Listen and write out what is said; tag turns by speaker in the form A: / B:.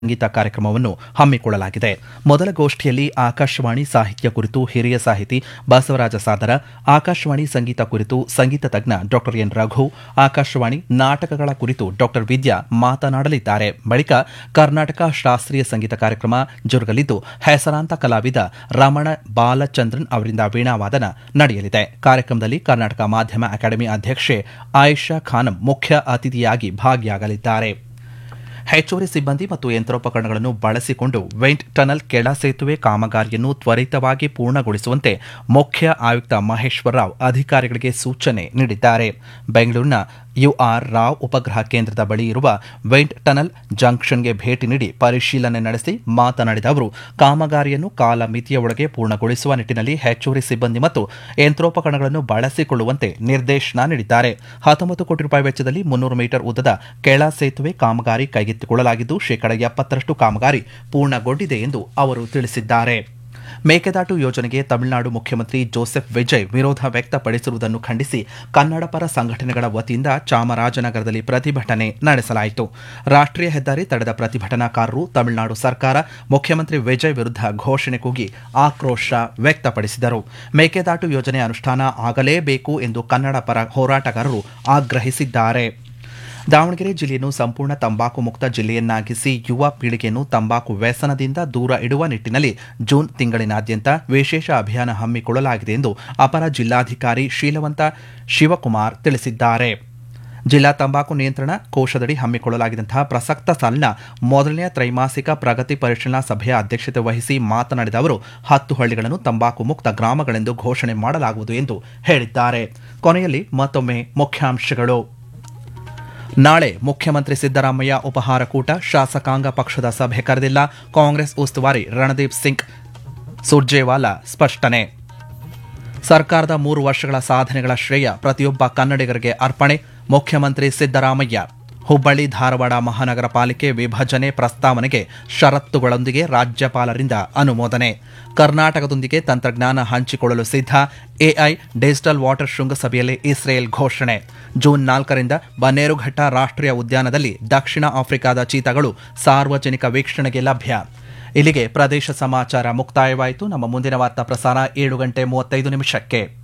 A: ಸಂಗೀತ ಕಾರ್ಯಕ್ರಮವನ್ನು ಹಮ್ಮಿಕೊಳ್ಳಲಾಗಿದೆ ಮೊದಲ ಗೋಷ್ಠಿಯಲ್ಲಿ ಆಕಾಶವಾಣಿ ಸಾಹಿತ್ಯ ಕುರಿತು ಹಿರಿಯ ಸಾಹಿತಿ ಬಸವರಾಜ ಸಾದರ ಆಕಾಶವಾಣಿ ಸಂಗೀತ ಕುರಿತು ಸಂಗೀತ ತಜ್ಞ ಡಾಕ್ಟರ್ ಎನ್ ರಘು ಆಕಾಶವಾಣಿ ನಾಟಕಗಳ ಕುರಿತು ಡಾಕ್ಟರ್ ವಿದ್ಯಾ ಮಾತನಾಡಲಿದ್ದಾರೆ ಬಳಿಕ ಕರ್ನಾಟಕ ಶಾಸ್ತ್ರೀಯ ಸಂಗೀತ ಕಾರ್ಯಕ್ರಮ ಜರುಗಲಿದ್ದು ಹೆಸರಾಂತ ಕಲಾವಿದ ರಮಣ ಬಾಲಚಂದ್ರನ್ ಅವರಿಂದ ವೀಣಾವಾದನ ನಡೆಯಲಿದೆ ಕಾರ್ಯಕ್ರಮದಲ್ಲಿ ಕರ್ನಾಟಕ ಮಾಧ್ಯಮ ಅಕಾಡೆಮಿ ಅಧ್ಯಕ್ಷೆ ಆಯಿಷಾ ಖಾನಂ ಮುಖ್ಯ ಅತಿಥಿಯಾಗಿ ಭಾಗಿಯಾಗಲಿದ್ದಾರೆ ಹೆಚ್ಚುವರಿ ಸಿಬ್ಬಂದಿ ಮತ್ತು ಯಂತ್ರೋಪಕರಣಗಳನ್ನು ಬಳಸಿಕೊಂಡು ವೆಂಟ್ ಟನಲ್ ಕೆಳ ಸೇತುವೆ ಕಾಮಗಾರಿಯನ್ನು ತ್ವರಿತವಾಗಿ ಪೂರ್ಣಗೊಳಿಸುವಂತೆ ಮುಖ್ಯ ಆಯುಕ್ತ ಮಹೇಶ್ವರ ರಾವ್ ಅಧಿಕಾರಿಗಳಿಗೆ ಸೂಚನೆ ನೀಡಿದ್ದಾರೆ ಬೆಂಗಳೂರಿನ ಯುಆರ್ ರಾವ್ ಉಪಗ್ರಹ ಕೇಂದ್ರದ ಬಳಿ ಇರುವ ವೆಂಟ್ ಟನಲ್ ಜಂಕ್ಷನ್ಗೆ ಭೇಟಿ ನೀಡಿ ಪರಿಶೀಲನೆ ನಡೆಸಿ ಮಾತನಾಡಿದ ಅವರು ಕಾಮಗಾರಿಯನ್ನು ಕಾಲಮಿತಿಯ ಒಳಗೆ ಪೂರ್ಣಗೊಳಿಸುವ ನಿಟ್ಟಿನಲ್ಲಿ ಹೆಚ್ಚುವರಿ ಸಿಬ್ಬಂದಿ ಮತ್ತು ಯಂತ್ರೋಪಕರಣಗಳನ್ನು ಬಳಸಿಕೊಳ್ಳುವಂತೆ ನಿರ್ದೇಶನ ನೀಡಿದ್ದಾರೆ ಹತ್ತೊಂಬತ್ತು ಕೋಟಿ ರೂಪಾಯಿ ವೆಚ್ಚದಲ್ಲಿ ಮುನ್ನೂರು ಮೀಟರ್ ಉದ್ದದ ಕೆಳ ಸೇತುವೆ ಕಾಮಗಾರಿ ಕೈಗೆತ್ತಿಕೊಳ್ಳಲಾಗಿದ್ದು ಶೇಕಡ ಎಪ್ಪತ್ತರಷ್ಟು ಕಾಮಗಾರಿ ಪೂರ್ಣಗೊಂಡಿದೆ ಎಂದು ಅವರು ತಿಳಿಸಿದ್ದಾರೆ ಮೇಕೆದಾಟು ಯೋಜನೆಗೆ ತಮಿಳುನಾಡು ಮುಖ್ಯಮಂತ್ರಿ ಜೋಸೆಫ್ ವಿಜಯ್ ವಿರೋಧ ವ್ಯಕ್ತಪಡಿಸಿರುವುದನ್ನು ಖಂಡಿಸಿ ಕನ್ನಡ ಪರ ಸಂಘಟನೆಗಳ ವತಿಯಿಂದ ಚಾಮರಾಜನಗರದಲ್ಲಿ ಪ್ರತಿಭಟನೆ ನಡೆಸಲಾಯಿತು ರಾಷ್ಟ್ರೀಯ ಹೆದ್ದಾರಿ ತಡೆದ ಪ್ರತಿಭಟನಾಕಾರರು ತಮಿಳುನಾಡು ಸರ್ಕಾರ ಮುಖ್ಯಮಂತ್ರಿ ವಿಜಯ್ ವಿರುದ್ಧ ಘೋಷಣೆ ಕೂಗಿ ಆಕ್ರೋಶ ವ್ಯಕ್ತಪಡಿಸಿದರು ಮೇಕೆದಾಟು ಯೋಜನೆ ಅನುಷ್ಠಾನ ಆಗಲೇಬೇಕು ಎಂದು ಕನ್ನಡ ಪರ ಹೋರಾಟಗಾರರು ಆಗ್ರಹಿಸಿದ್ದಾರೆ ದಾವಣಗೆರೆ ಜಿಲ್ಲೆಯನ್ನು ಸಂಪೂರ್ಣ ತಂಬಾಕು ಮುಕ್ತ ಜಿಲ್ಲೆಯನ್ನಾಗಿಸಿ ಯುವ ಪೀಳಿಗೆಯನ್ನು ತಂಬಾಕು ವ್ಯಸನದಿಂದ ದೂರ ಇಡುವ ನಿಟ್ಟಿನಲ್ಲಿ ಜೂನ್ ತಿಂಗಳಿನಾದ್ಯಂತ ವಿಶೇಷ ಅಭಿಯಾನ ಹಮ್ಮಿಕೊಳ್ಳಲಾಗಿದೆ ಎಂದು ಅಪರ ಜಿಲ್ಲಾಧಿಕಾರಿ ಶೀಲವಂತ ಶಿವಕುಮಾರ್ ತಿಳಿಸಿದ್ದಾರೆ ಜಿಲ್ಲಾ ತಂಬಾಕು ನಿಯಂತ್ರಣ ಕೋಶದಡಿ ಹಮ್ಮಿಕೊಳ್ಳಲಾಗಿದ್ದಂತಹ ಪ್ರಸಕ್ತ ಸಾಲಿನ ಮೊದಲನೆಯ ತ್ರೈಮಾಸಿಕ ಪ್ರಗತಿ ಪರಿಶೀಲನಾ ಸಭೆಯ ಅಧ್ಯಕ್ಷತೆ ವಹಿಸಿ ಮಾತನಾಡಿದ ಅವರು ಹತ್ತು ಹಳ್ಳಿಗಳನ್ನು ತಂಬಾಕು ಮುಕ್ತ ಗ್ರಾಮಗಳೆಂದು ಘೋಷಣೆ ಮಾಡಲಾಗುವುದು ಎಂದು ಹೇಳಿದ್ದಾರೆ ಕೊನೆಯಲ್ಲಿ ಮತ್ತೊಮ್ಮೆ ಮುಖ್ಯಾಂಶಗಳು ನಾಳೆ ಮುಖ್ಯಮಂತ್ರಿ ಸಿದ್ದರಾಮಯ್ಯ ಉಪಹಾರ ಕೂಟ ಶಾಸಕಾಂಗ ಪಕ್ಷದ ಸಭೆ ಕರೆದಿಲ್ಲ ಕಾಂಗ್ರೆಸ್ ಉಸ್ತುವಾರಿ ರಣದೀಪ್ ಸಿಂಗ್ ಸುರ್ಜೇವಾಲಾ ಸ್ಪಷ್ಟನೆ ಸರ್ಕಾರದ ಮೂರು ವರ್ಷಗಳ ಸಾಧನೆಗಳ ಶ್ರೇಯ ಪ್ರತಿಯೊಬ್ಬ ಕನ್ನಡಿಗರಿಗೆ ಅರ್ಪಣೆ ಮುಖ್ಯಮಂತ್ರಿ ಸಿದ್ದರಾಮಯ್ಯ ಹುಬ್ಬಳ್ಳಿ ಧಾರವಾಡ ಮಹಾನಗರ ಪಾಲಿಕೆ ವಿಭಜನೆ ಪ್ರಸ್ತಾವನೆಗೆ ಷರತ್ತುಗಳೊಂದಿಗೆ ರಾಜ್ಯಪಾಲರಿಂದ ಅನುಮೋದನೆ ಕರ್ನಾಟಕದೊಂದಿಗೆ ತಂತ್ರಜ್ಞಾನ ಹಂಚಿಕೊಳ್ಳಲು ಸಿದ್ಧ ಎಐ ಡಿಜಿಟಲ್ ವಾಟರ್ ಶೃಂಗಸಭೆಯಲ್ಲಿ ಇಸ್ರೇಲ್ ಘೋಷಣೆ ಜೂನ್ ನಾಲ್ಕರಿಂದ ಬನ್ನೇರುಘಟ್ಟ ರಾಷ್ಟ್ರೀಯ ಉದ್ಯಾನದಲ್ಲಿ ದಕ್ಷಿಣ ಆಫ್ರಿಕಾದ ಚೀತಾಗಳು ಸಾರ್ವಜನಿಕ ವೀಕ್ಷಣೆಗೆ ಲಭ್ಯ ಇಲ್ಲಿಗೆ ಪ್ರದೇಶ ಸಮಾಚಾರ ಮುಕ್ತಾಯವಾಯಿತು ನಮ್ಮ ಮುಂದಿನ ವಾರ್ತಾ ಪ್ರಸಾರ ಏಳು ಗಂಟೆ ಮೂವತ್ತೈದು ನಿಮಿಷಕ್ಕೆ